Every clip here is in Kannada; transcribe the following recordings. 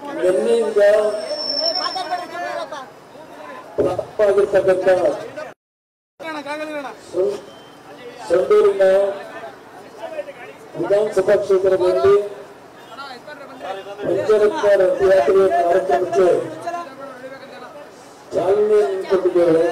ನಿನ್ನೆಯಿಂದ ಪ್ರಾರಂಭವಾಗಿರ್ತಕ್ಕಂಥ ಸಂ- ಸಂಡೂರಿನ ವಿಧಾನಸಭಾ ಕ್ಷೇತ್ರದಲ್ಲಿ ಪಂಚರತ್ನ ರಥಯಾತ್ರೆ ಕಾರ್ಯಕ್ರಮಕ್ಕೆ ಚಾಲನೆ ನೀಡಿಕೊಂಡಿದ್ದೇವೆ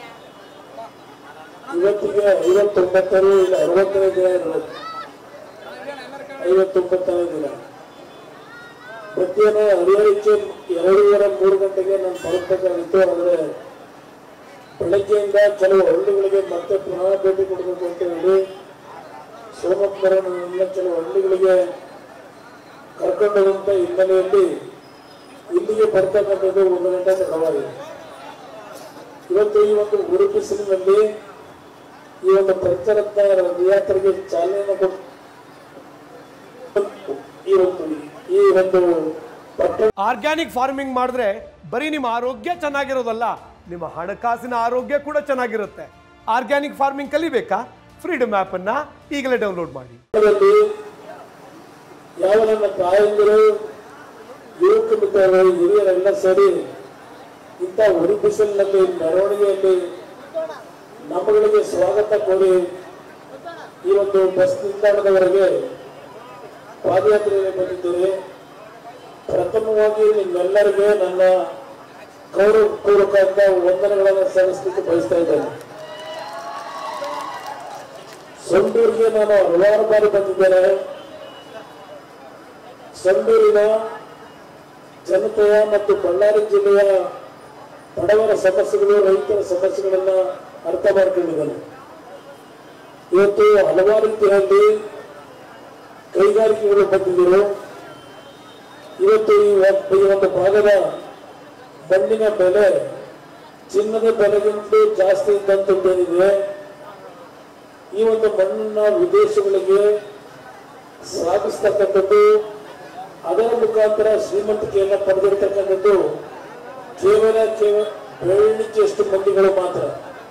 ಇವತ್ತಿಗೆ ಐವತ್ತೊಂಬತ್ತನೇ ಇಲ್ಲ ಅರವತ್ತನೇ ದಿನ ಇರಬೇಕು ಐವತ್ತೊಂಬತ್ತನೇ ದಿನ ಮಧ್ಯಾಹ್ನ ಹರಿಹರಕ್ಕೆ ಎರಡೂವರೆ ಮೂರು ಗಂಟೆಗೆ ನಾನು ತಲುಪಬೇಕಾಗಿತ್ತು ಆದರೆ ಬೆಳಗ್ಗೆಯಿಂದ ಕೆಲವು ಹಳ್ಳಿಗಳಿಗೆ ಮತ್ತೆ ಪುನಃ ಭೇಟಿ ಕೊಡಬೇಕು ಅಂತ ಹೇಳಿ ಸೋಮಪ್ಪರನ್ನ ಕೆಲವು ಹಳ್ಳಿಗಳಿಗೆ ಕರ್ಕೊಂಡು ಹೋಗುವಂತ ಹಿನ್ನೆಲೆಯಲ್ಲಿ ಇಲ್ಲಿಗೆ ಬರ್ತಕ್ಕಂಥದ್ದು ಒಂದು ಗಂಟೆ ತಡವಾಗಿದೆ ಇವತ್ತು ಈ ಒಂದು ಉರು ಬಿಸಿಲಿನಲ್ಲಿ ಈ ಒಂದು ಪಂಚರತ್ನ ರಥಯಾತ್ರೆಗೆ ಚಾಲನೆಯನ್ನು ಕೊಟ್ಟು ಈ ಒಂದು ಈ ಒಂದು ಪಟ್ಟಣ ಆರ್ಗ್ಯಾನಿಕ್ ಫಾರ್ಮಿಂಗ್ ಮಾಡಿದ್ರೆ ಬರೀ ನಿಮ್ಮ ಆರೋಗ್ಯ ಚೆನ್ನಾಗಿರೋದಲ್ಲ ನಿಮ್ಮ ಹಣಕಾಸಿನ ಆರೋಗ್ಯ ಕೂಡ ಚೆನ್ನಾಗಿರುತ್ತೆ ಆರ್ಗ್ಯಾನಿಕ್ ಫಾರ್ಮಿಂಗ್ ಕಲಿಬೇಕಾ ಫ್ರೀಡಮ್ ಅನ್ನ ಈಗಲೇ ಡೌನ್ಲೋಡ್ ಮಾಡಿ ದಲ್ಲಿ ಯಾವ ನನ್ನ ತಾಯಂದಿರು ಯುವಕ ಮಿತ್ರರು ಹಿರಿಯರೆಲ್ಲ ಸೇರಿ ಇಂಥ ಉರಿ ಬಿಸಿಲಿನಲ್ಲಿ ಮೆರವಣಿಗೆಯಲ್ಲಿ ನಮ್ಮಗಳಿಗೆ ಸ್ವಾಗತ ಕೋರಿ ಈ ಒಂದು ಬಸ್ ನಿಲ್ದಾಣದವರೆಗೆ ಪಾದಯಾತ್ರೆಯಲ್ಲಿ ಬಂದಿದ್ದೇವೆ ಪ್ರಥಮವಾಗಿ ನಿಮ್ಮೆಲ್ಲರಿಗೆ ನನ್ನ ಗೌರವಪೂರ್ವಕ ವಂದನೆಗಳನ್ನು ಸಲ್ಲಿಸಲಿಕ್ಕೆ ಬಯಸ್ತಾ ಇದ್ದೇನೆ ಸಂಡೂರಿಗೆ ನಾನು ಹಲವಾರು ಬಾರಿ ಬಂದಿದ್ದೇನೆ ಸಂಡೂರಿನ ಜನತೆಯ ಮತ್ತು ಬಳ್ಳಾರಿ ಜಿಲ್ಲೆಯ ಬಡವರ ಸಮಸ್ಯೆಗಳು ರೈತರ ಸಮಸ್ಯೆಗಳನ್ನ ಅರ್ಥ ಮಾಡ್ಕೊಂಡಿದ್ದೇನೆ ಇವತ್ತು ಹಲವಾರು ರೀತಿಯಲ್ಲಿ ಕೈಗಾರಿಕೆಗಳು ಬಂದಿದ್ದರು ಇವತ್ತು ಈ ಒ- ಈ ಒಂದು ಭಾಗದ ಮಣ್ಣಿನ ಬೆಲೆ ಚಿನ್ನದ ಬೆಲೆಗಿಂತ ಜಾಸ್ತಿ ಇದ್ದಂಥದ್ದೇನಿದೆ ಈ ಒಂದು ಮಣ್ಣನ್ನ ವಿದೇಶಗಳಿಗೆ ಸಾಗಿಸ್ತಕ್ಕಂಥದ್ದು ಅದರ ಮುಖಾಂತರ ಶ್ರೀಮಂತಿಕೆಯನ್ನು ಪಡೆದಿರ್ತಕ್ಕಂಥದ್ದು ಕೇವಲ ಕೇವಲ ಬೆರಳಿಕೆಯಷ್ಟು ಮಂದಿಗಳು ಮಾತ್ರ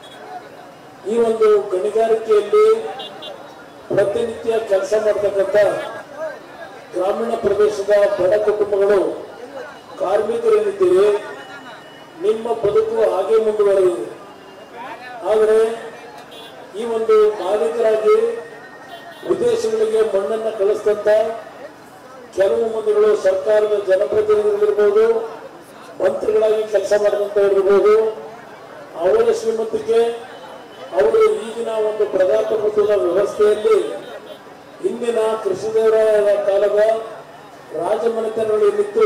ಈ ಒಂದು ಗಣಿಗಾರಿಕೆಯಲ್ಲಿ ಪ್ರತಿನಿತ್ಯ ಕೆಲಸ ಮಾಡ್ತಕ್ಕಂಥ ಗ್ರಾಮೀಣ ಪ್ರದೇಶದ ಬಡ ಕುಟುಂಬಗಳು ಕಾರ್ಮಿಕರೇನಿದ್ದೀರಿ ನಿಮ್ಮ ಬದುಕು ಹಾಗೆ ಮುಂದುವರೆದಿದೆ ಆದರೆ ಈ ಒಂದು ಮಾಲೀಕರಾಗಿ ವಿದೇಶಗಳಿಗೆ ಮಣ್ಣನ್ನ ಕಳಿಸ್ತಂತ ಕೆಲವು ಮಂದಿಗಳು ಸರ್ಕಾರದ ಜನಪ್ರತಿನಿಧಿಗಳಿರ್ಬೋದು ಮಂತ್ರಿಗಳಾಗಿ ಕೆಲಸ ಮಾಡಿದಂತ ಇರ್ಬೋದು ಅವರ ಶ್ರೀಮಂತಿಕೆ ಅವರು ಈಗಿನ ಒಂದು ಪ್ರಜಾಪ್ರಭುತ್ವದ ವ್ಯವಸ್ಥೆಯಲ್ಲಿ ಹಿಂದಿನ ಕೃಷ್ಣದೇವರಾಯರ ಕಾಲದ ರಾಜಮನೆತನಗಳು ಏನಿತ್ತು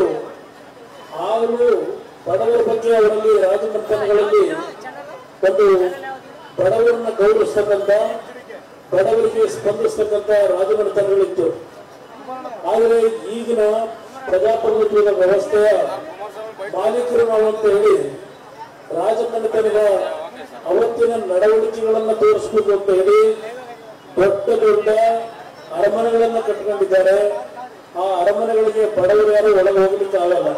ಆಗಲೂ ಬಡವರ ಬಗ್ಗೆ ಅವರಲ್ಲಿ ರಾಜಮನೆತನಗಳಲ್ಲಿ ಒಂದು ಬಡವರನ್ನ ಗೌರವಿಸ್ತಕ್ಕಂಥ ಬಡವರಿಗೆ ಸ್ಪಂದಿಸ್ತಕ್ಕಂಥ ರಾಜಮನೆತನಗಳಿತ್ತು ಆದರೆ ಈಗಿನ ಪ್ರಜಾಪ್ರಭುತ್ವದ ವ್ಯವಸ್ಥೆಯ ಮಾಲೀಕರು ನಾವು ಅಂತ ಹೇಳಿ ರಾಜಮನೆತನದ ಅವತ್ತಿನ ನಡವಳಿಕೆಗಳನ್ನ ತೋರಿಸ್ಬೇಕು ಅಂತ ಹೇಳಿ ದೊಡ್ಡ ದೊಡ್ಡ ಅರಮನೆಗಳನ್ನ ಕಟ್ಕೊಂಡಿದ್ದಾರೆ ಆ ಅರಮನೆಗಳಿಗೆ ಬಡವರು ಯಾರು ಒಳಗೆ ಹೋಗ್ಲಿಕ್ಕೆ ಆಗಲ್ಲ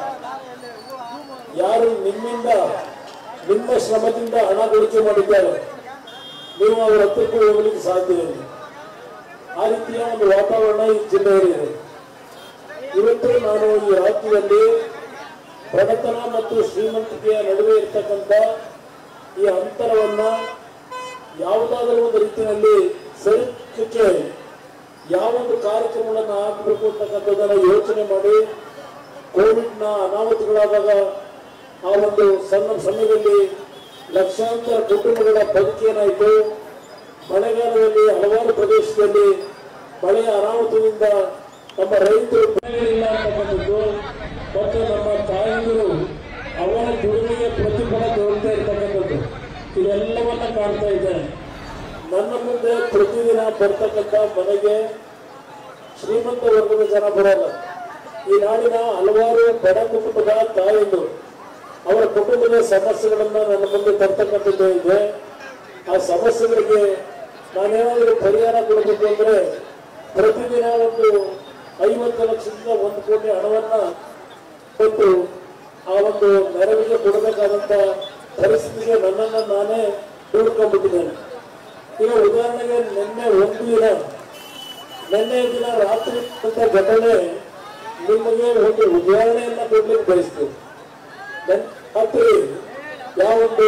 ಯಾರು ನಿಮ್ಮಿಂದ ನಿಮ್ಮ ಶ್ರಮದಿಂದ ಹಣ ಗಳಿಕೆ ಮಾಡಿದ್ದಾರೆ ನೀವು ಅವರ ಹತ್ರಕ್ಕೂ ಹೋಗ್ಲಿಕ್ಕೆ ಸಾಧ್ಯ ಇಲ್ಲ ಆ ರೀತಿಯ ಒಂದು ವಾತಾವರಣ ಈ ಜಿಲ್ಲೆಯಲ್ಲಿದೆ ಇವತ್ತು ನಾನು ಈ ರಾಜ್ಯದಲ್ಲಿ ಬಡತನ ಮತ್ತು ಶ್ರೀಮಂತಿಕೆಯ ನಡುವೆ ಇರ್ತಕ್ಕಂಥ ಈ ಅಂತರವನ್ನ ಯಾವುದಾದರೂ ಒಂದು ರೀತಿಯಲ್ಲಿ ಸರಿಸಲಿಕ್ಕೆ ಯಾವೊಂದು ಕಾರ್ಯಕ್ರಮಗಳನ್ನು ಹಾಕಬೇಕು ಅಂತಕ್ಕಂಥದ್ದನ್ನ ಯೋಚನೆ ಮಾಡಿ ಕೋವಿಡ್ನ ಅನಾಹುತಗಳಾದಾಗ ಆ ಒಂದು ಸಣ್ಣ ಸಮಯದಲ್ಲಿ ಲಕ್ಷಾಂತರ ಕುಟುಂಬಗಳ ಬದುಕೇನಾಯಿತು ಮಳೆಗಾಲದಲ್ಲಿ ಹಲವಾರು ಪ್ರದೇಶದಲ್ಲಿ ಮಳೆಯ ಅನಾಹುತದಿಂದ ನಮ್ಮ ರೈತರು ಬೆಳೆಗಳಿಲ್ಲ ಅಂತಕ್ಕಂಥದ್ದು ಮತ್ತು ನಮ್ಮ ತಾಯಂದಿರು ಅವರ ದುಡಿಮೆಗೆ ಪ್ರತಿಫಲ ದೊರಕತಾ ಇರ್ತಕ್ಕಂಥದ್ದು ಇದೆಲ್ಲವನ್ನ ಕಾಣ್ತಾ ಇದ್ದೇನೆ ನನ್ನ ಮುಂದೆ ಪ್ರತಿದಿನ ಬರ್ತಕ್ಕಂಥ ಮನೆಗೆ ಶ್ರೀಮಂತ ವರ್ಗದ ಜನ ಬರಲ್ಲ ಈ ನಾಡಿನ ಹಲವಾರು ಬಡ ಕುಟುಂಬದ ತಾಯಂದು ಅವರ ಕುಟುಂಬದ ಸಮಸ್ಯೆಗಳನ್ನ ನನ್ನ ಮುಂದೆ ತರ್ತಕ್ಕಂಥದ್ದು ಇದೆ ಆ ಸಮಸ್ಯೆಗಳಿಗೆ ನಾನೇನಾದರೂ ಪರಿಹಾರ ಕೊಡಬೇಕು ಅಂದ್ರೆ ಪ್ರತಿದಿನ ಒಂದು ಐವತ್ತು ಲಕ್ಷದಿಂದ ಒಂದು ಕೋಟಿ ಹಣವನ್ನ ಕೊಟ್ಟು ಆ ಒಂದು ನೆರವಿಗೆ ಕೊಡಬೇಕಾದಂತ ಪರಿಸ್ಥಿತಿಗೆ ನನ್ನನ್ನು ನಾನೇ ದೂಡ್ಕೊಂಡ್ಬಿಟ್ಟಿದ್ದೇನೆ ಈಗ ಉದಾಹರಣೆಗೆ ನಿನ್ನೆ ಒಂದು ದಿನ ನಿನ್ನೆ ದಿನ ರಾತ್ರಿ ಅಂತ ಘಟನೆ ನಿಮಗೆ ಒಂದು ಉದಾಹರಣೆಯನ್ನ ಕೊಡ್ಲಿಕ್ಕೆ ಬಯಸ್ತೇವೆ ನನ್ ರಾತ್ರಿ ಯಾವೊಂದು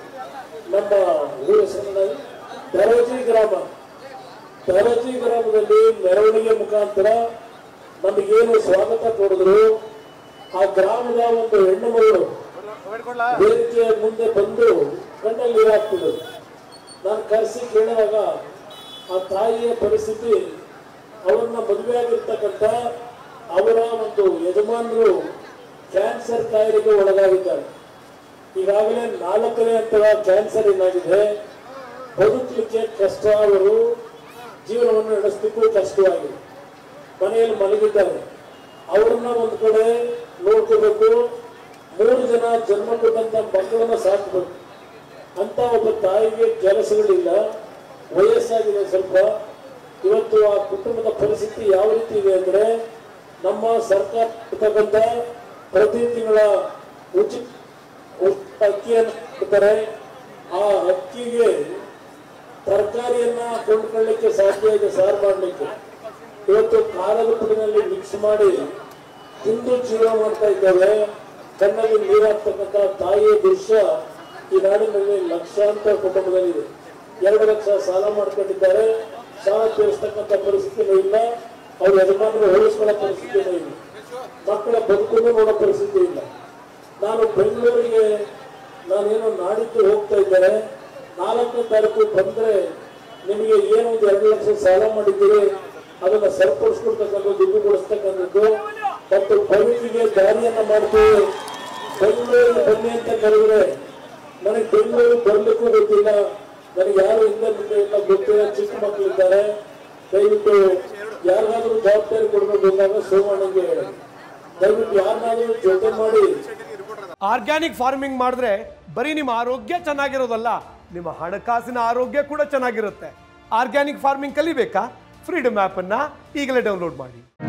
ನಮ್ಮ ಊರ ಹೆಸರಿನ ದರೋಜಿ ಗ್ರಾಮ ದರೋಜಿ ಗ್ರಾಮದಲ್ಲಿ ಮೆರವಣಿಗೆ ಮುಖಾಂತರ ನಮಗೇನು ಸ್ವಾಗತ ಕೊಡಿದ್ರು ಆ ಗ್ರಾಮದ ಒಂದು ಹೆಣ್ಣು ಮಗಳು ವೇದಿಕೆಯ ಮುಂದೆ ಬಂದು ಕಣ್ಣಲ್ಲಿ ನೀರಾಗ್ತಿದ್ರು ನಾನು ಕರೆಸಿ ಕೇಳಿದಾಗ ಆ ತಾಯಿಯ ಪರಿಸ್ಥಿತಿ ಅವರನ್ನ ಮದುವೆ ಆಗಿರ್ತಕ್ಕಂಥ ಅವರ ಒಂದು ಯಜಮಾನರು ಕ್ಯಾನ್ಸರ್ ಕಾಯಿಲೆಗೆ ಒಳಗಾಗಿದ್ದಾರೆ ಈಗಾಗಲೇ ನಾಲ್ಕನೇ ಹಂತದ ಕ್ಯಾನ್ಸರ್ ಏನಾಗಿದೆ ಬದುಕಲಿಕ್ಕೆ ಕಷ್ಟ ಅವರು ಜೀವನವನ್ನು ನಡೆಸಲಿಕ್ಕೂ ಕಷ್ಟವಾಗಿದೆ ಮನೆಯಲ್ಲಿ ಮಲಗಿದ್ದಾರೆ ಅವ್ರನ್ನ ಒಂದು ಕಡೆ ನೋಡ್ಕೋಬೇಕು ಮೂರು ಜನ ಜನ್ಮ ಕೊಟ್ಟಂತ ಮಕ್ಕಳನ್ನ ಸಾಕಬೇಕು ಅಂತ ಒಬ್ಬ ತಾಯಿಗೆ ಕೆಲಸಗಳಿಲ್ಲ ವಯಸ್ಸಾಗಿದೆ ಸ್ವಲ್ಪ ಇವತ್ತು ಆ ಕುಟುಂಬದ ಪರಿಸ್ಥಿತಿ ಯಾವ ರೀತಿ ಇದೆ ಅಂದ್ರೆ ನಮ್ಮ ಸರ್ಕಾರ ಇರ್ತಕ್ಕಂಥ ಪ್ರತಿ ತಿಂಗಳ ಉಚಿತ ಉಚಿತ ಅಕ್ಕಿಯನ್ನು ಕೊಡ್ತಾರೆ ಆ ಅಕ್ಕಿಗೆ ತರಕಾರಿಯನ್ನ ಕೊಂಡ್ಕೊಳ್ಳಿಕ್ಕೆ ಸಾಧ್ಯ ಇದೆ ಸಾರು ಮಾಡಲಿಕ್ಕೆ ಇವತ್ತು ಖಾರದ ಪುಡಿನಲ್ಲಿ ಮಿಕ್ಸ್ ಮಾಡಿ ತಿಂದು ಜೀವನ ಮಾಡ್ತಾ ಇದ್ದೇವೆ ಕಣ್ಣಲ್ಲಿ ನೀರಾಗ್ತಕ್ಕಂಥ ತಾಯಿಯ ದೃಶ್ಯ ಈ ನಾಡಿನಲ್ಲಿ ಲಕ್ಷಾಂತರ ಕುಟುಂಬದಲ್ಲಿದೆ ಎರಡು ಲಕ್ಷ ಸಾಲ ಮಾಡ್ಕೊಂಡಿದ್ದಾರೆ ಸಾಲ ತೀರಿಸ್ತಕ್ಕಂಥ ಪರಿಸ್ಥಿತಿನೂ ಇಲ್ಲ ಅವ್ರ ಯಜಮಾನರು ಹೋಲಿಸ್ಕೊಳ್ಳೋ ಪರಿಸ್ಥಿತಿನೂ ಇಲ್ಲ ಮಕ್ಕಳ ಬದುಕನ್ನು ನೋಡೋ ಪರಿಸ್ಥಿತಿ ಇಲ್ಲ ನಾನು ಬೆಂಗಳೂರಿಗೆ ನಾನೇನು ನಾಡಿದ್ದು ಹೋಗ್ತಾ ಇದ್ದೇನೆ ನಾಲ್ಕನೇ ತಾರೀಕು ಬಂದ್ರೆ ನಿಮಗೆ ಏನು ಒಂದು ಎರಡು ಲಕ್ಷ ಸಾಲ ಮಾಡಿದ್ದೀರಿ ಅದನ್ನ ಸರಿಪಡಿಸ್ಕೊಡ್ತಕ್ಕಂಥದ್ದು ದುಡ್ಡು ಕೊಡಿಸ್ತಕ್ಕಂಥದ್ದು ಮತ್ತು ಬದುಕಿಗೆ ದಾರಿಯನ್ನ ಮಾಡ್ತೀವಿ ಬೆಂಗಳೂರಿಗೆ ಬನ್ನಿ ಅಂತ ಕರೆದ್ರೆ ನನಗೆ ಬೆಂಗಳೂರು ಬರ್ಲಿಕ್ಕೂ ಗೊತ್ತಿಲ್ಲ ನನಗೆ ಯಾರು ಹಿಂದೆ ಮುಂದೆ ಇಲ್ಲ ಗೊತ್ತಿಲ್ಲ ಚಿಕ್ಕ ಮಕ್ಕಳಿದ್ದಾರೆ ದಯವಿಟ್ಟು ಯಾರಿಗಾದ್ರೂ ಜವಾಬ್ದಾರಿ ಕೊಡಬೇಕು ಅಂದಾಗ ಸೋಮಣ್ಣಗೆ ಹೇಳಿ ದಯವಿಟ್ಟು ಯಾರನ್ನಾದ್ರೂ ಜೊತೆ ಮಾಡಿ ಆರ್ಗ್ಯಾನಿಕ್ ಫಾರ್ಮಿಂಗ್ ಮಾಡಿದ್ರೆ ಬರೀ ನಿಮ್ಮ ಆರೋಗ್ಯ ಚೆನ್ನಾಗಿರೋದಲ್ಲ ನಿಮ್ಮ ಹಣಕಾಸಿನ ಆರೋಗ್ಯ ಕೂಡ ಚೆನ್ನಾಗಿರುತ್ತೆ ಆರ್ಗ್ಯಾನಿಕ್ ಫಾರ್ಮಿಂಗ್ ಕಲಿಬೇಕಾ ಫ್ರೀಡಮ್ ಆ್ಯಪನ್ನು ಈಗಲೇ ಡೌನ್ಲೋಡ್ ಮಾಡಿ